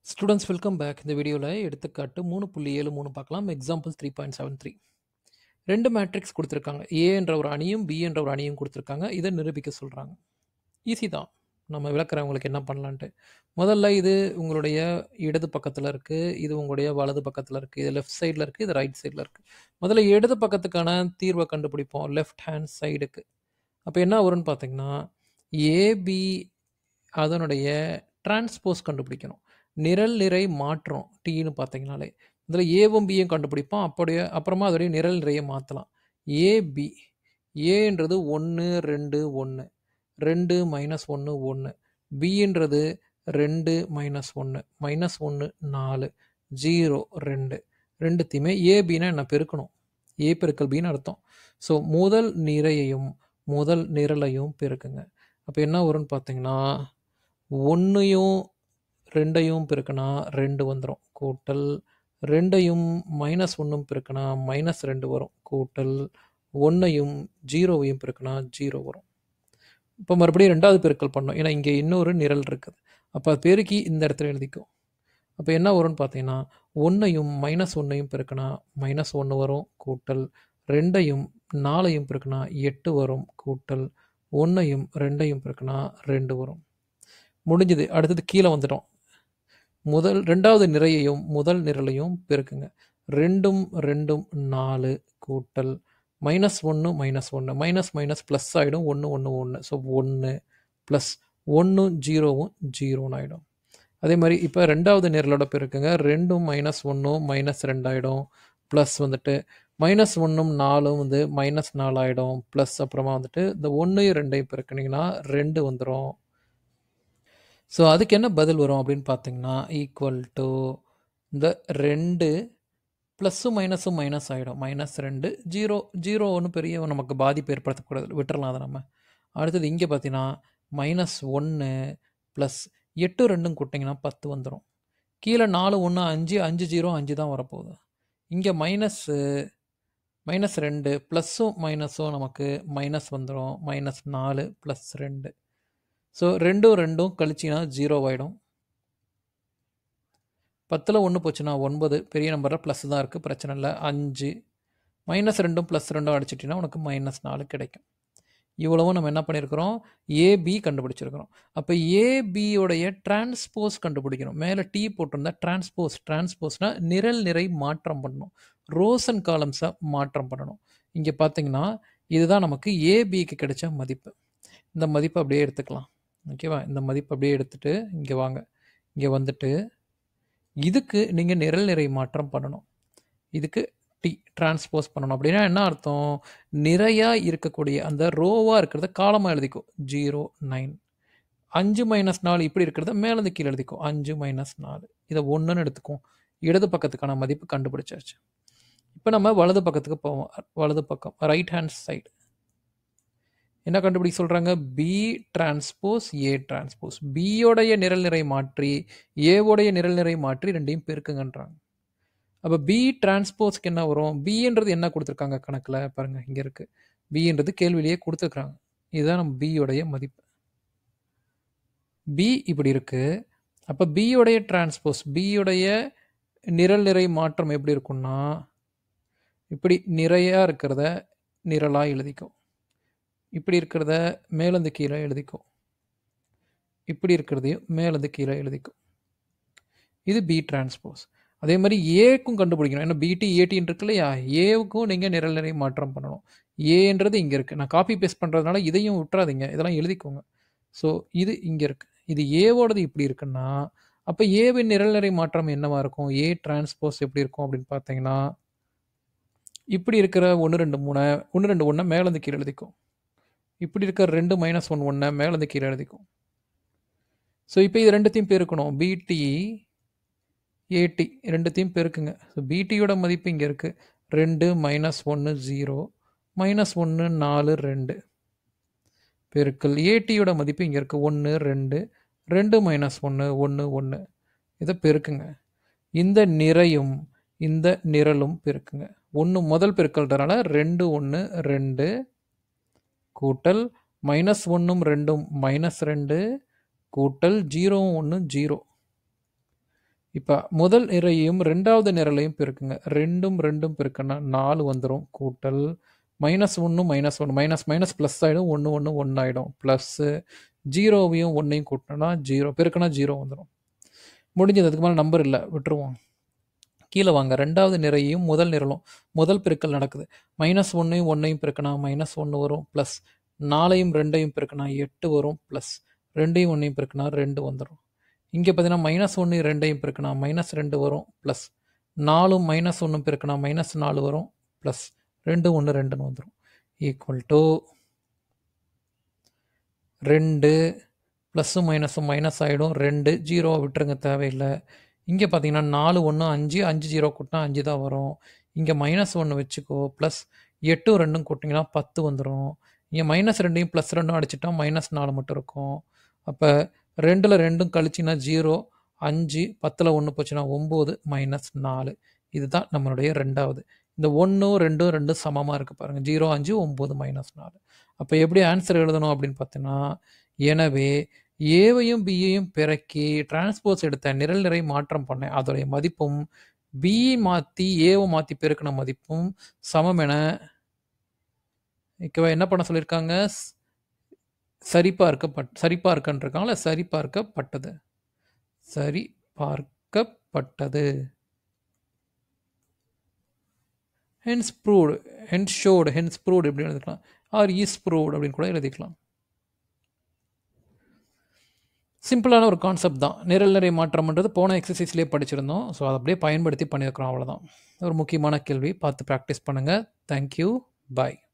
students welcome back இந்த வீடியோவில் எடுத்துக்காட்டு மூணு புள்ளி ஏழு மூணு பார்க்கலாம் example three point seven three ரெண்டு மேட்ரிக்ஸ் கொடுத்துருக்காங்க ஏ என்ற ஒரு அணியும் பி என்ற ஒரு அணியும் கொடுத்துருக்காங்க இதை நிரூபிக்க சொல்கிறாங்க ஈஸி தான் நம்ம விளக்குறவங்களுக்கு என்ன பண்ணலான்ட்டு முதல்ல இது உங்களுடைய இடது பக்கத்தில் இருக்குது இது உங்களுடைய வலது பக்கத்தில் இருக்குது இது லெஃப்ட் சைடில் இருக்குது இது ரைட் சைடில் இருக்குது முதல்ல இடது பக்கத்துக்கான தீர்வை கண்டுபிடிப்போம் லெஃப்ட் ஹேண்ட் சைடுக்கு அப்போ என்ன வரும்னு பார்த்தீங்கன்னா ஏபி அதனுடைய டிரான்ஸ்போஸ் கண்டுபிடிக்கணும் நிரல் நிறை மாற்றம் டீன்னு பார்த்தீங்கனாலே இதில் ஏவும் பியும் கண்டுபிடிப்போம் அப்படியே அப்புறமா அதோடைய நிரல் நிறைய மாற்றலாம் ஏபி ஏன்றது ஒன்று ரெண்டு ஒன்று ரெண்டு மைனஸ் ஒன்று ஒன்று பின்றது ரெண்டு மைனஸ் ஒன்று மைனஸ் ஒன்று நாலு ஜீரோ ரெண்டு ரெண்டுத்தையுமே ஏபின்னா என்ன பெருக்கணும் ஏ பெருக்கல் பின்னு அர்த்தம் ஸோ முதல் நிறையையும் முதல் நிரலையும் பெருக்குங்க அப்போ என்ன வரும்னு பார்த்தீங்கன்னா ஒன்றையும் ரெண்டையும் பெருக்கினா ரெண்டு வந்துடும் கூட்டல் ரெண்டையும் மைனஸ் ஒன்றும் பெருக்கினா மைனஸ் ரெண்டு வரும் கூட்டல் ஒன்றையும் ஜீரோவையும் பெருக்கினா ஜீரோ வரும் இப்போ மறுபடியும் ரெண்டாவது பெருக்கல் பண்ணோம் ஏன்னா இங்கே இன்னொரு நிரல் இருக்குது அப்போ அது பெருக்கி இந்த இடத்துல எழுதிக்கும் அப்போ என்ன வரும்னு பார்த்தீங்கன்னா ஒன்றையும் மைனஸ் ஒன்றையும் பெருக்கினா மைனஸ் ஒன்று வரும் கூட்டல் ரெண்டையும் நாலையும் பெருக்கினா எட்டு வரும் கூட்டல் ஒன்றையும் ரெண்டையும் பெருக்கினா ரெண்டு வரும் முடிஞ்சுது அடுத்தது கீழே வந்துட்டோம் முதல் ரெண்டாவது நிறையையும் முதல் நிரலையும் பெருக்குங்க ரெண்டும் ரெண்டும் நாலு கூட்டல் மைனஸ் ஒன்று மைனஸ் ஒன்று மைனஸ் மைனஸ் ப்ளஸ் ஆகிடும் ஒன்று ஒன்று ஒன்று ஸோ ஒன்று ப்ளஸ் ஒன்றும் ஜீரோவும் ஜீரோன்னு ஆகிடும் அதே மாதிரி இப்போ ரெண்டாவது நிரலோட பெருக்குங்க ரெண்டும் மைனஸ் ஒன்றும் மைனஸ் ரெண்டாயிடும் ப்ளஸ் வந்துட்டு மைனஸ் ஒன்றும் நாலும் வந்து மைனஸ் நாலு ஆகிடும் ப்ளஸ் அப்புறமா வந்துட்டு இந்த ஒன்றையும் ரெண்டையும் பெருக்குனிங்கன்னா ரெண்டு வந்துடும் ஸோ அதுக்கு என்ன பதில் வரும் அப்படின்னு பார்த்தீங்கன்னா ஈக்குவல் டு இந்த ரெண்டு ப்ளஸ்ஸும் மைனஸும் மைனஸ் ஆகிடும் மைனஸ் ரெண்டு ஜீரோ ஜீரோ ஒன்றும் பெரிய நமக்கு பாதிப்பு ஏற்படுத்தக்கூடாது விட்டுறலாம் அதை நம்ம அடுத்தது இங்கே பார்த்தீங்கன்னா மைனஸ் ஒன்று ப்ளஸ் எட்டு ரெண்டும் கூட்டிங்கன்னா பத்து வந்துடும் கீழே நாலு ஒன்று அஞ்சு அஞ்சு ஜீரோ அஞ்சு தான் வரப்போகுது இங்கே மைனஸ்ஸு மைனஸ் ரெண்டு ப்ளஸ்ஸும் மைனஸும் நமக்கு மைனஸ் வந்துடும் மைனஸ் நாலு ப்ளஸ் ரெண்டு ஸோ ரெண்டும் ரெண்டும் கழிச்சினா ஜீரோ ஆகிடும் பத்தில் ஒன்று போச்சுன்னா ஒன்பது பெரிய நம்பரில் ப்ளஸ் தான் இருக்குது பிரச்சனை இல்லை அஞ்சு மைனஸ் ரெண்டும் ப்ளஸ் ரெண்டும் அடிச்சிட்டிங்கன்னா உனக்கு மைனஸ் நாலு கிடைக்கும் இவ்வளவும் நம்ம என்ன பண்ணியிருக்கிறோம் ஏபி கண்டுபிடிச்சிருக்கிறோம் அப்போ ஏபியோடைய டிரான்ஸ்போஸ் கண்டுபிடிக்கணும் மேலே டீ போட்டிருந்தா டிரான்ஸ்போஸ் டிரான்ஸ்போஸ்னால் நிரல் நிறை மாற்றம் பண்ணணும் ரோஸ் அண்ட் காலம்ஸை மாற்றம் பண்ணணும் இங்கே பார்த்தீங்கன்னா இதுதான் நமக்கு ஏபிக்கு கிடைச்ச மதிப்பு இந்த மதிப்பை அப்படியே எடுத்துக்கலாம் ஓகேவா இந்த மதிப்பு அப்படியே எடுத்துகிட்டு இங்கே வாங்க இங்கே வந்துட்டு இதுக்கு நீங்கள் நிரல் நிறை மாற்றம் பண்ணணும் இதுக்கு டி டிரான்ஸ்போஸ் பண்ணணும் அப்படின்னா என்ன அர்த்தம் நிறையாக இருக்கக்கூடிய அந்த ரோவாக இருக்கிறத காலமாக எழுதிக்கோ ஜீரோ நைன் அஞ்சு மைனஸ் நாலு இப்படி இருக்கிறத மேலேருந்து கீழே எழுதிக்கோ அஞ்சு மைனஸ் நாலு இதை ஒன்றுன்னு எடுத்துக்கும் இடது பக்கத்துக்கான மதிப்பு கண்டுபிடிச்சாச்சு இப்போ நம்ம வலது பக்கத்துக்கு போவோம் வலது பக்கம் ரைட் ஹேண்ட் சைடு என்ன கண்டுபிடிக்க சொல்கிறாங்க பி டிரான்ஸ்போஸ் ஏ டிரான்ஸ்போஸ் பியோடைய நிரல் நிறை மாற்றி ஏவோடைய நிரல் நிறை மாற்றி ரெண்டையும் பெருக்குங்கன்றாங்க அப்போ பி டிரான்ஸ்போஸ்க்கு என்ன வரும் பின்றது என்ன கொடுத்துருக்காங்க கணக்கில் பாருங்கள் இங்கே இருக்குது பின்றது கேள்வியிலேயே கொடுத்துருக்குறாங்க இதுதான் நம்ம பியோடைய மதிப்பு பி இப்படி இருக்குது அப்போ பியோடைய டிரான்ஸ்போஸ் பியோடைய நிரல் நிறை மாற்றம் எப்படி இருக்கும்னா இப்படி நிறையாக இருக்கிறத நிரலாக எழுதிக்கும் இப்படி இருக்கிறத மேலேருந்து கீழே எழுதிக்கும் இப்படி இருக்கிறதையும் மேலேருந்து கீழே எழுதிக்கும் இது பி டிரான்ஸ்போஸ் அதே மாதிரி ஏக்கும் கண்டுபிடிக்கணும் ஏன்னா பிடி ஏடின்னு இருக்கு இல்லையா ஏவுக்கும் நீங்கள் நிரல் நிறை மாற்றம் பண்ணணும் ஏன்றது இங்கே இருக்குது நான் காப்பி பேஸ்ட் பண்ணுறதுனால இதையும் விட்டுறாதீங்க இதெல்லாம் எழுதிக்கோங்க ஸோ இது இங்கே இருக்குது இது ஏவோடது இப்படி இருக்குன்னா அப்போ ஏவின் நிரல் நிறை மாற்றம் என்னவா இருக்கும் ஏ டிரான்ஸ்போஸ் எப்படி இருக்கும் அப்படின்னு பார்த்தீங்கன்னா இப்படி இருக்கிற ஒன்று ரெண்டு மூணு ஒன்று ரெண்டு ஒன்றை மேலேருந்து கீழே எழுதிக்கும் இப்படி இருக்கிற ரெண்டு மைனஸ் ஒன் ஒன்றை மேலேருந்து கீழே எழுதிக்கும் ஸோ இப்போ இது ரெண்டுத்தையும் பெருக்கணும் பிடி ஏடி ரெண்டுத்தையும் பெருக்குங்க ஸோ பிடியோட மதிப்பு இங்கே இருக்குது ரெண்டு மைனஸ் ஒன்று ஜீரோ மைனஸ் ஒன்று நாலு ரெண்டு பெருக்கல் ஏடியோட மதிப்பு இங்கே இருக்குது ஒன்று ரெண்டு ரெண்டு மைனஸ் ஒன்று ஒன்று ஒன்று இதை பெருக்குங்க இந்த நிறையும் இந்த நிரலும் பெருக்குங்க ஒன்று முதல் பெருக்கல்ன்றனால ரெண்டு ஒன்று ரெண்டு கூட்டல் மைனஸ் ஒன்றும் ரெண்டும் மைனஸ் ரெண்டு கூட்டல் ஜீரோவும் ஒன்று ஜீரோ இப்போ முதல் நிறையையும் ரெண்டாவது நிரலையும் பெருக்குங்க ரெண்டும் ரெண்டும் பெருக்குன்னா நாலு வந்துடும் கூட்டல் மைனஸ் ஒன்று மைனஸ் ஒன்று மைனஸ் மைனஸ் ப்ளஸ் ஆகிடும் ஒன்று ஒன்று ஒன்று ஆகிடும் ப்ளஸ்ஸு ஜீரோவையும் ஒன்றையும் கூட்டினோன்னா ஜீரோ பெருக்குனா ஜீரோ வந்துடும் முடிஞ்சது அதுக்கு மேலே நம்பர் இல்லை விட்டுருவோம் கீழே வாங்க ரெண்டாவது நிறையையும் முதல் நிரலும் முதல் பெருக்கல் நடக்குது மைனஸ் ஒன்றையும் ஒன்றையும் பெருக்கினா மைனஸ் ஒன்று வரும் ப்ளஸ் நாலையும் ரெண்டையும் பெருக்கினா எட்டு வரும் ப்ளஸ் ரெண்டையும் ஒன்றையும் பெருக்கினா ரெண்டு வந்துடும் இங்கே பார்த்தீங்கன்னா மைனஸ் ஒன்று ரெண்டையும் பெருக்கினா மைனஸ் ரெண்டு வரும் ப்ளஸ் நாலும் மைனஸ் ஒன்றும் பெருக்கினா மைனஸ் நாலு வரும் ப்ளஸ் ரெண்டு ஒன்று ரெண்டுன்னு வந்துடும் ஈக்குவல் டு ரெண்டு ப்ளஸ்ஸும் மைனஸும் மைனஸ் ஆகிடும் ரெண்டு ஜீரோவை விட்டுருங்க தேவையில்லை இங்கே பார்த்தீங்கன்னா நாலு ஒன்று அஞ்சு அஞ்சு ஜீரோ கூட்டினா அஞ்சு தான் வரும் இங்கே மைனஸ் ஒன்று வச்சுக்கோ ப்ளஸ் எட்டும் ரெண்டும் கூட்டிங்கன்னா பத்து வந்துடும் இங்கே மைனஸ் ரெண்டையும் ப்ளஸ் ரெண்டும் அடிச்சிட்டா மைனஸ் நாலு மட்டும் இருக்கும் அப்போ ரெண்டில் ரெண்டும் கழிச்சின்னா ஜீரோ அஞ்சு பத்தில் ஒன்று போச்சுன்னா ஒம்பது மைனஸ் நாலு இதுதான் நம்மளுடைய ரெண்டாவது இந்த ஒன்றும் ரெண்டும் ரெண்டும் சமமாக இருக்குது பாருங்கள் ஜீரோ அஞ்சு ஒம்பது மைனஸ் நாலு அப்போ எப்படி ஆன்சர் எழுதணும் அப்படின்னு பார்த்தீங்கன்னா எனவே ஏவையும் பியையும் பெருக்கி டிரான்ஸ்போஸ் எடுத்த நிரல் நிறை மாற்றம் பண்ணேன் அதோடைய மதிப்பும் பி மாற்றி ஏவை மாற்றி பெருக்கின மதிப்பும் சமம் என ஓகேவா என்ன பண்ண சொல்லியிருக்காங்க ஸ்- சரிபார்க்கப்பட் சரிபார்க்கன்றிருக்காங்களா சரி பார்க்கப்பட்டது சரி பார்க்கப்பட்டது hence proved hence showed hence proved எப்படி எழுதிக்கலாம் ஆர் இஸ் ப்ரூவ்டு அப்படின்னு கூட எழுதிக்கலாம் சிம்பிளான ஒரு கான்செப்ட் தான் நிரல் நிறை மாற்றம்ன்றது போன எக்ஸசைஸ்லேயே படிச்சிருந்தோம் ஸோ அதை அப்படியே பயன்படுத்தி பண்ணியிருக்கிறோம் அவ்வளோதான் ஒரு முக்கியமான கேள்வி பார்த்து ப்ராக்டிஸ் பண்ணுங்கள் தேங்க்யூ பாய்